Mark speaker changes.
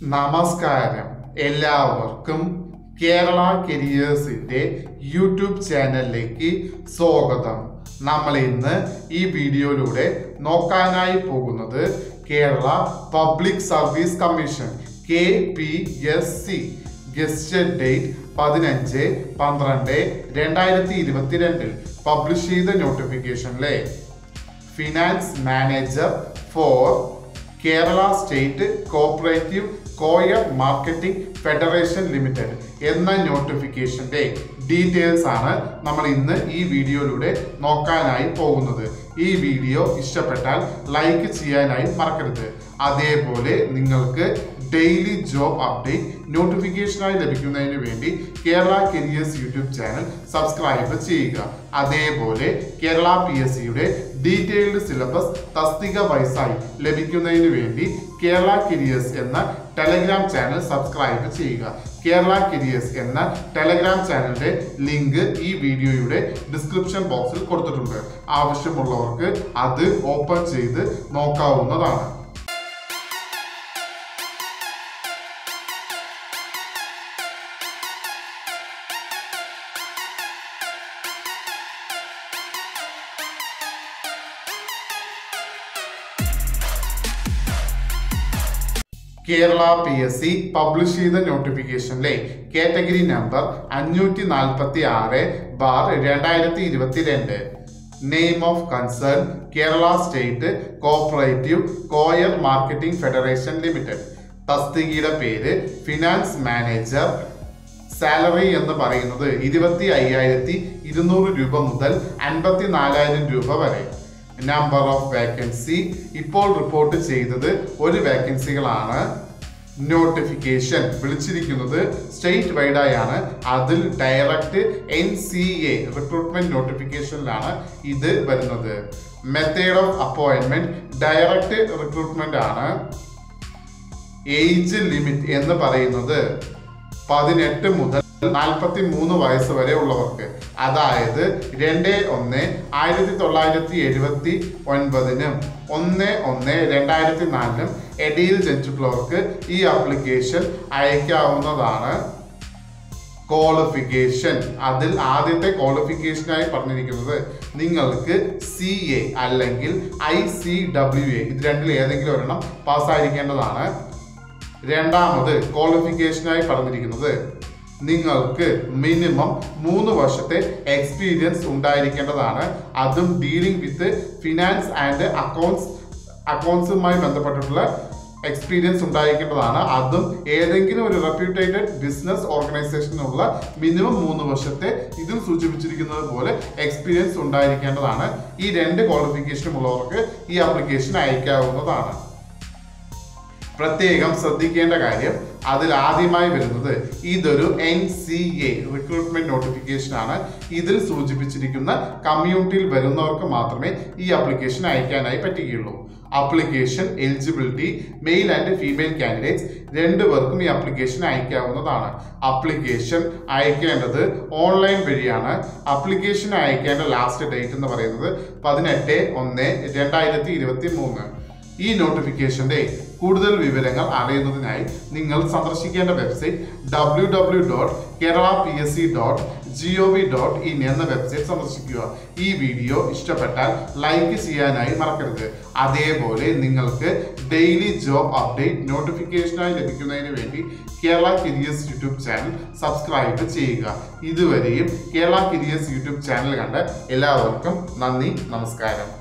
Speaker 1: നമസ്കാരം എല്ലാവർക്കും കേരള കരിയേഴ്സിന്റെ യൂട്യൂബ് ചാനലിലേക്ക് സ്വാഗതം നമ്മൾ ഇന്ന് ഈ വീഡിയോയിലൂടെ നോക്കാനായി പോകുന്നത് Kerala public service commission K P S C gazetted date പതിനഞ്ച് പന്ത്രണ്ട് രണ്ടായിരത്തി ഇരുപത്തിരണ്ടിൽ പബ്ലിഷ് ചെയ്ത നോട്ടിഫിക്കേഷനിലെ finance manager for Kerala state cooperative coir marketing federation limited എന്ന നോട്ടിഫിക്കേഷന്റെ ഡീറ്റെയിൽസ് ആണ് നമ്മൾ ഇന്ന് ഈ വീഡിയോയിലൂടെ നോക്കാനായി പോകുന്നത് ഈ വീഡിയോ ഇഷ്ടപ്പെട്ടാൽ ലൈക്ക് ചെയ്യാനായി മറക്കരുത് അതേപോലെ നിങ്ങൾക്ക് ഡെയിലി ജോബ് അപ്ഡേറ്റ് നോട്ടിഫിക്കേഷനായി ലഭിക്കുന്നതിന് വേണ്ടി Kerala careers YouTube channel subscribe ചെയ്യുക അതേപോലെ കേരള പി എസ് സിയുടെ ഡീറ്റെയിൽഡ് സിലബസ് തസ്തിക വയസ്സായി ലഭിക്കുന്നതിന് വേണ്ടി കേരള കരിയേഴ്സ് എന്ന ടെലഗ്രാം ചാനൽ സബ്സ്ക്രൈബ് ചെയ്യുക കേരള കരിയേഴ്സ് എന്ന ടെലഗ്രാം ചാനലിന്റെ ലിങ്ക് ഈ വീഡിയോയുടെ ഡിസ്ക്രിപ്ഷൻ ബോക്സിൽ കൊടുത്തിട്ടുണ്ട് ആവശ്യമുള്ളവർക്ക് അത് ഓപ്പൺ ചെയ്ത് നോക്കാവുന്നതാണ് Kerala P S C publish ചെയ്ത നോട്ടിഫിക്കേഷനിലെ കാറ്റഗറി നമ്പർ അഞ്ഞൂറ്റി നാൽപ്പത്തി ആറ് ബാർ രണ്ടായിരത്തി ഇരുപത്തിരണ്ട് name of concern Kerala state cooperative coir marketing federation limited തസ്തികയുടെ പേര് ഫിനാൻസ് മാനേജർ സാലറി എന്ന് പറയുന്നത് ഇരുപത്തി അയ്യായിരത്തി ഇരുന്നൂറ് രൂപ മുതൽ അൻപത്തി നാലായിരം രൂപ വരെ നമ്പർ ഓഫ് വേക്കൻസി ഇപ്പോൾ റിപ്പോർട്ട് ചെയ്തത് ഒരു വേക്കൻസികളാണ് നോട്ടിഫിക്കേഷൻ വിളിച്ചിരിക്കുന്നത് സ്റ്റേറ്റ് വൈഡായാണ് അതിൽ direct N C A recruitment നോട്ടിഫിക്കേഷനിലാണ് ഇത് വരുന്നത് method of appointment direct recruitment ആണ് ഏജ് ലിമിറ്റ് എന്ന് പറയുന്നത് പതിനെട്ട് മുതൽ നാൽപ്പത്തി മൂന്ന് വയസ്സ് വരെ ഉള്ളവർക്ക് അതായത് രണ്ട് ഒന്ന് ആയിരത്തി തൊള്ളായിരത്തി എഴുപത്തി ഒൻപതിനും ഒന്ന് ഒന്ന് രണ്ടായിരത്തി നാലിനും ഇടയിൽ ജനിച്ചിട്ടുള്ളവർക്ക് ഈ ആപ്ലിക്കേഷൻ അയക്കാവുന്നതാണ് ക്വാളിഫിക്കേഷൻ അതിൽ ആദ്യത്തെ ക്വാളിഫിക്കേഷനായി പറഞ്ഞിരിക്കുന്നത് നിങ്ങൾക്ക് സി എ അല്ലെങ്കിൽ ഐ സി ഡബ്ല്യു എ ഇത് രണ്ടിൽ ഏതെങ്കിലും ഒരെണ്ണം പാസ്സായിരിക്കേണ്ടതാണ് രണ്ടാമത് ക്വാളിഫിക്കേഷനായി പറഞ്ഞിരിക്കുന്നത് നിങ്ങൾക്ക് മിനിമം മൂന്ന് വർഷത്തെ എക്സ്പീരിയൻസ് ഉണ്ടായിരിക്കേണ്ടതാണ് അതും dealing with finance and accounts അക്കൗണ്ട്സുമായി ബന്ധപ്പെട്ടിട്ടുള്ള എക്സ്പീരിയൻസ് ഉണ്ടായിരിക്കേണ്ടതാണ് അതും ഏതെങ്കിലും ഒരു റെപ്യൂട്ടേറ്റഡ് ബിസിനസ് ഓർഗനൈസേഷനുള്ള മിനിമം മൂന്ന് വർഷത്തെ ഇതിൽ സൂചിപ്പിച്ചിരിക്കുന്നത് പോലെ എക്സ്പീരിയൻസ് ഉണ്ടായിരിക്കേണ്ടതാണ് ഈ രണ്ട് ക്വാളിഫിക്കേഷനും ഉള്ളവർക്ക് ഈ ആപ്ലിക്കേഷൻ അയക്കാവുന്നതാണ് പ്രത്യേകം ശ്രദ്ധിക്കേണ്ട കാര്യം അതിൽ ആദ്യമായി വരുന്നത് ഇതൊരു N C A recruitment notification ആണ് ഇതിൽ സൂചിപ്പിച്ചിരിക്കുന്ന കമ്മ്യൂണിറ്റിയിൽ വരുന്നവർക്ക് മാത്രമേ ഈ ആപ്ലിക്കേഷൻ അയക്കാനായി പറ്റുകയുള്ളൂ application eligibility male and female candidates രണ്ടുപേർക്കും ഈ ആപ്ലിക്കേഷൻ അയക്കാവുന്നതാണ് ആപ്ലിക്കേഷൻ അയക്കേണ്ടത് ഓൺലൈൻ വഴിയാണ് ആപ്ലിക്കേഷൻ അയക്കേണ്ട ലാസ്റ്റ് ഡേറ്റ് എന്ന് പറയുന്നത് പതിനെട്ട് ഒന്ന് രണ്ടായിരത്തി ഇരുപത്തി മൂന്ന് ഈ നോട്ടിഫിക്കേഷന്റെ കൂടുതൽ വിവരങ്ങൾ അറിയുന്നതിനായി നിങ്ങൾ സന്ദർശിക്കേണ്ട website W W dot Kerala P S C dot G O V dot in എന്ന വെബ്സൈറ്റ് സന്ദർശിക്കുക ഈ വീഡിയോ ഇഷ്ടപ്പെട്ടാൽ ലൈക്ക് ചെയ്യാനായി മറക്കരുത് അതേപോലെ നിങ്ങൾക്ക് ഡെയിലി ജോബ് അപ്ഡേറ്റ് നോട്ടിഫിക്കേഷനായി ലഭിക്കുന്നതിന് വേണ്ടി Kerala careers YouTube channel subscribe ചെയ്യുക ഇതുവരെയും കേരള കരിയേഴ്സ് യൂട്യൂബ് ചാനൽ കണ്ട എല്ലാവർക്കും നന്ദി നമസ്കാരം